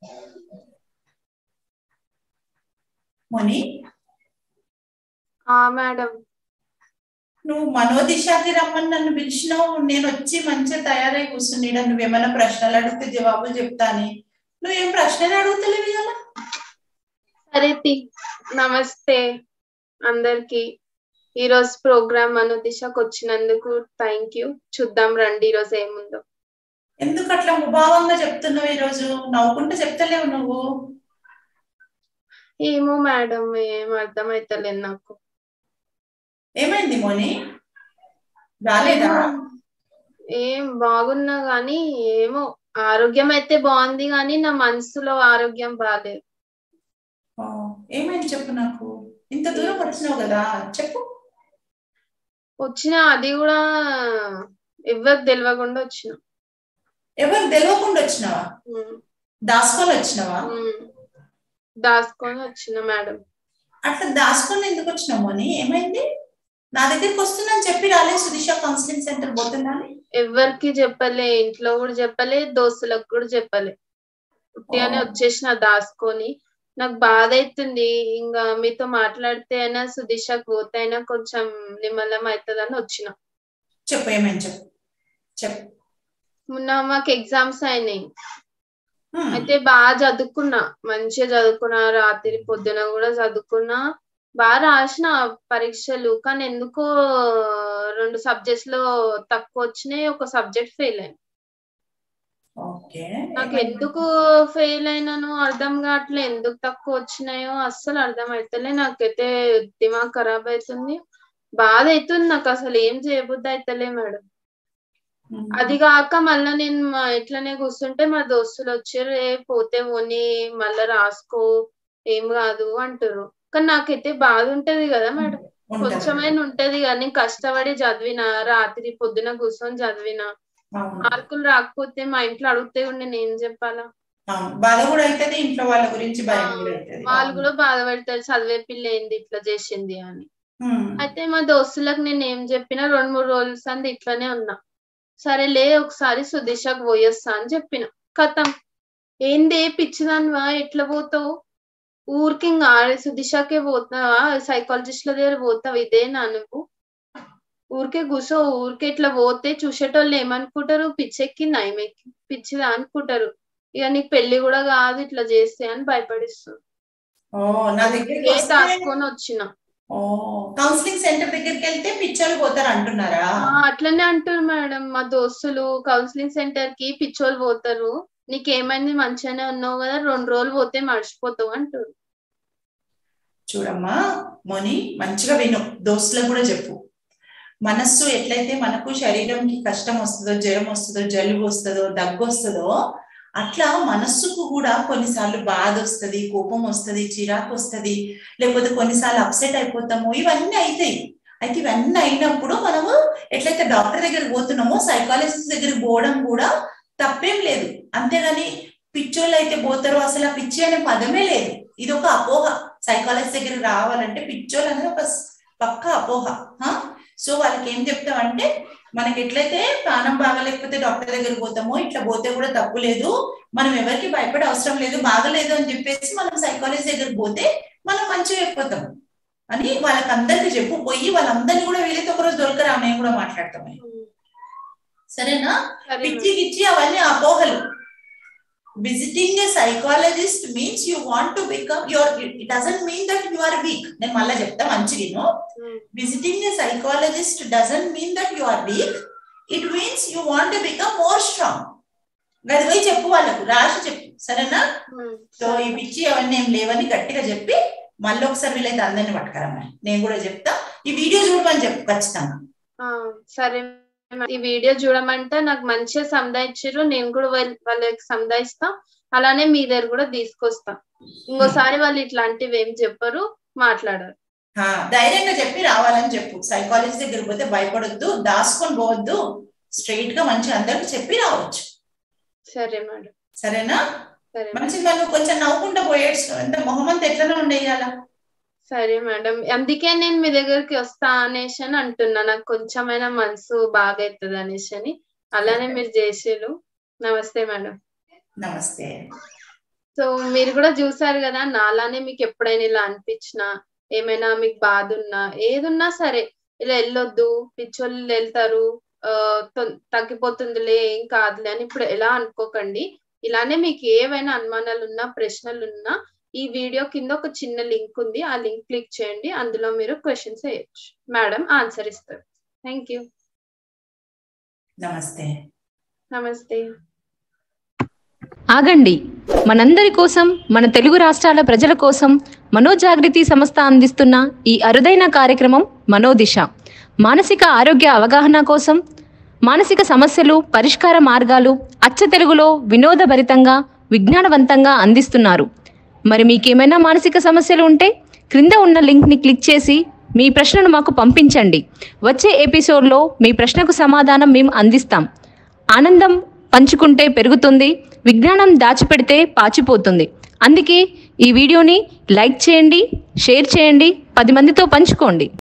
మోని ఆ మేడం నువ్వు మనోదిశాకి రమ్మని నన్ను పిలిచినావు నేను వచ్చి మంచిగా తయారై కూర్చున్నాడు నువ్వేమైనా ప్రశ్నలు అడిగితే జవాబులు చెప్తాని నువ్వేం ప్రశ్నలు అడుగుతలేవు ఇవాళ సరే తి నమస్తే అందరికి ఈ రోజు ప్రోగ్రామ్ అను దిశకు వచ్చినందుకు థ్యాంక్ యూ చూద్దాం రండి ఈ రోజు ఏముందో ఎందుకు అట్లా ముభావంగా చెప్తున్నావు ఈరోజు నవ్వుకుంటూ చెప్తలేవు నువ్వు ఏమో మేడం ఏం అర్థమైతలేదు నాకు ఏమైంది మోని రాలేదా ఏం బాగున్నా గానీ ఏమో ఆరోగ్యం అయితే బాగుంది కానీ నా మనసులో ఆరోగ్యం బాగాలేదు ఓ, ఏమైంది చెప్పు నాకు ఇంత దూరం వచ్చినావు కదా చెప్పు వచ్చిన అది కూడా ఎవరికి తెలియకుండా వచ్చిన ఎవరు తెలియకుండా వచ్చినావా ఉమ్, దాచుకొని వచ్చినావా ఉమ్. దాచుకొని వచ్చిన మేడం అట్లా దాచుకొని ఎందుకు వచ్చినావు అని ఏమైంది నా దగ్గరికి వస్తున్నాను చెప్పి రాలే సుదిశ కౌన్సిలింగ్ సెంటర్ పోతున్నాను ఎవరికి చెప్పలే ఇంట్లో కూడా చెప్పలే దోస్తులకు కూడా చెప్పలే ఉట్టిగానే ఓ. వచ్చేసిన దాసుకొని నాకు బాధ అవుతుంది ఇంకా మీతో మాట్లాడితే అయినా సుదిశకు పోతే అయినా కొంచెం నిమ్మలం అవుతుందని వచ్చిన చెప్పు ఏమైంది చెప్పు చెప్పు మొన్న మాకు ఎగ్జామ్స్ అయినాయి హ్మ్. అయితే బాగా చదువుకున్నా మంచిగా చదువుకున్నా రాత్రి పొద్దున కూడా చదువుకున్నా బాగా రాసిన పరీక్షలు కానీ ఎందుకో రెండు సబ్జెక్ట్స్ లో తక్కువ వచ్చినాయి ఒక సబ్జెక్ట్ ఫెయిల్ అయింది ఓకే నాకు ఎందుకు ఫెయిల్ అయినానో అర్థం కావట్లే ఎందుకు తక్కువ వచ్చినాయో అస్సలు అర్థం అవుతలే నాకైతే దిమాగ్ ఖరాబ్ అవుతుంది బాధ అవుతుంది నాకు అసలు ఏం చేయబుద్ధి అవుతలే మేడం హ్మ్. అది కాక మళ్ళా నేను మా ఇట్లనే కూర్చుంటే మా దోస్తులు వచ్చారు ఏ పోతే పోనీ మళ్ళా రాసుకో ఏం కాదు అంటారు కానీ నాకైతే బాధ ఉంటది కదా మేడం ఉంటది. కొంచెమైనా ఉంటది కానీ కష్టపడి చదివిన రాత్రి పొద్దున కూర్చొని చదివిన అవును. మార్కులు రాకపోతే మా ఇంట్లో అడిగితే కూడా నేను ఏం చెప్పాలా అవును. బాధ కూడా అవుతుంది ఇంట్లో వాళ్ళ గురించి భయం కూడా అవుతుంది వాళ్ళు కూడా బాధపడతారు చదివే పిల్ల ఏంది ఇట్లా చేసింది అని హ్మ్. అయితే మా దోస్తులకు నేను ఏం చెప్పినా రెండు మూడు రోజుల సంది ఇట్లానే ఉన్నా సరేలే ఒకసారి సుదిశకు పోయొస్తా అని చెప్పిన కథం ఏంది పిచ్చిదానివా ఎట్లా పోతావు ఊరికి ఇంకా సుదిశకే పోతున్నావా సైకాలజిస్ట్ల దగ్గర పోతావు ఇదేనా నువ్వు ఊరికే కూర్చో ఊరికే ఇట్లా పోతే చూసేటోళ్ళు ఏమనుకుంటారు పిచ్చెక్కింది ఆయమెక్కి పిచ్చిదా అనుకుంటారు ఇక నీకు పెళ్లి కూడా కాదు ఇట్లా చేస్తే అని భయపడిస్తారు ఓ నా దగ్గరికి ఏ వస్తే దాచుకొని వచ్చిన ఓ కౌన్సిలింగ్ సెంటర్ దగ్గరికి వెళ్తే పిచ్చోళ్ళు పోతారు అంటున్నారా ఆ, అట్లనే అంటారు మేడం మా దోస్తులు కౌన్సిలింగ్ సెంటర్ కి పిచ్చోళ్ళు పోతారు నీకేమైంది మంచిగానే ఉన్నావు కదా రెండు రోజులు పోతే మర్చిపోతావు అంటారు చూడమ్మా మోని మంచిగా విను దోస్తులకు కూడా చెప్పు మనస్సు ఎట్లయితే మనకు శరీరంకి కష్టం వస్తుందో జ్వరం వస్తుందో జలుబు వస్తుందో దగ్గు వస్తుందో అట్లా మనస్సుకు కూడా కొన్నిసార్లు బాధ వస్తుంది కోపం వస్తుంది చిరాకు వస్తుంది లేకపోతే కొన్నిసార్లు అప్సెట్ అయిపోతాము ఇవన్నీ అవుతాయి అయితే ఇవన్నీ అయినప్పుడు మనము ఎట్లయితే డాక్టర్ దగ్గరికి పోతున్నామో సైకాలజిస్ట్ దగ్గరికి పోవడం కూడా తప్పేం లేదు అంతేగాని పిచ్చోళ్ళు అయితే పోతారో అసలు ఆ పిచ్చి అనే పదమే లేదు ఇది ఒక అపోహ సైకాలజిస్ట్ దగ్గరికి రావాలంటే పిచ్చోళ్ళు అనేది ఒక స్- పక్క అపోహ హా? సో వాళ్ళకి ఏం చెప్తామంటే మనకి ఎట్లయితే ప్రాణం బాగలేకపోతే డాక్టర్ దగ్గరికి పోతామో ఇట్లా పోతే కూడా తప్పు లేదు మనం ఎవరికి భయపడే అవసరం లేదు బాగలేదు అని చెప్పేసి మనం సైకాలజీ దగ్గరికి పోతే మనం మంచిగా అయిపోతాం అని వాళ్ళకి అందరికి చెప్పు పోయి వాళ్ళందరినీ కూడా వీలైతే ఒకరోజు దొరకరా మేము కూడా మాట్లాడతాం సరేనా సరే పిచ్చి గిచ్చి అవన్నీ అపోహలు visiting a psychologist means you want to become your it doesn't mean that you are weak నేను మళ్ళీ చెప్తా మంచిగా madam. visiting a psychologist doesn't mean that you are weak it means you want to become more strong గది పోయి చెప్పు వాళ్ళకు రాసి చెప్పు సరేనా ఉమ్, సో ఈ పిచ్చి అవన్నీ ఏం లేవని గట్టిగా చెప్పి మళ్ళీ ఒకసారి వీళ్ళైతే అందరిని పట్టుకరమ్మా నేను కూడా చెప్తా ఈ వీడియో చూడమని చెప్పు ఖచ్చితంగా ఆ, సరే మేడం. ఈ వీడియో చూడమంటే నాకు మంచిగా సంధాయించారు నేను కూడా వాళ్ళ- వాళ్ళకి సంధాయిస్తా అలానే మీ దగ్గర కూడా తీసుకొస్తా ఇంకోసారి వాళ్ళు ఇట్లాంటివి ఏం చెప్పరు మాట్లాడరు ఆ, ధైర్యంగా చెప్పి రావాలని చెప్పు సైకాలజీ దగ్గరికి పోతే భయపడొద్దు దాచుకొని పోవద్దు స్ట్రైట్ గా మంచిగా అందరికి చెప్పి రావచ్చు సరే మేడం సరేనా సరే మేడం. మంచిగా నువ్వు కొంచెం నవ్వుకుంటా పోయేచ్చు అంటే మొహమంతా ఎట్లనే ఉండేయాల సరే మేడం అందుకే నేను మీ దగ్గరికి వస్తా అనేసి అని అంటున్నా నాకు కొంచెమైనా మనసు బాగా అవుతుంది అనేసి అని అలానే మీరు చేసేలు నమస్తే మేడం నమస్తే సో మీరు కూడా చూసారు కదా నాలానే మీకు ఎప్పుడైనా ఇలా అనిపించినా ఏమైనా మీకు బాధ ఉన్నా ఏదున్నా సరే ఇలా వెళ్ళొద్దు పిచ్చోళ్ళు వెళ్తారు ఆ, తొం- తగ్గిపోతుందిలే ఏం కాదులే అని ఇప్పుడు ఎలా అనుకోకండి ఇలానే మీకు ఏవైనా అనుమానాలు ఉన్నా ప్రశ్నలు ఉన్నా ఈ వీడియో కింద ఒక చిన్న లింక్ ఉంది ఆ లింక్ క్లిక్ చేయండి అందులో మీరు క్వశ్చన్స్ వేయచ్చు మేడం ఆన్సర్ ఇస్తారు థ్యాంక్ యూ నమస్తే నమస్తే ఆగండి మనందరి కోసం మన తెలుగు రాష్ట్రాల ప్రజల కోసం మనోజాగృతి సంస్థ అందిస్తున్న ఈ అరుదైన కార్యక్రమం మనోదిశ మానసిక ఆరోగ్య అవగాహన కోసం మానసిక సమస్యలు పరిష్కార మార్గాలు అచ్చ తెలుగులో వినోదభరితంగా విజ్ఞానవంతంగా అందిస్తున్నారు మరి మీకేమైనా మానసిక సమస్యలు ఉంటే క్రింద ఉన్న లింక్ని క్లిక్ చేసి మీ ప్రశ్నను మాకు పంపించండి వచ్చే ఎపిసోడ్లో మీ ప్రశ్నకు సమాధానం మేము అందిస్తాం ఆనందం పంచుకుంటే పెరుగుతుంది విజ్ఞానం దాచిపెడితే పాచిపోతుంది అందుకే ఈ వీడియోని లైక్ చేయండి షేర్ చేయండి పది మందితో పంచుకోండి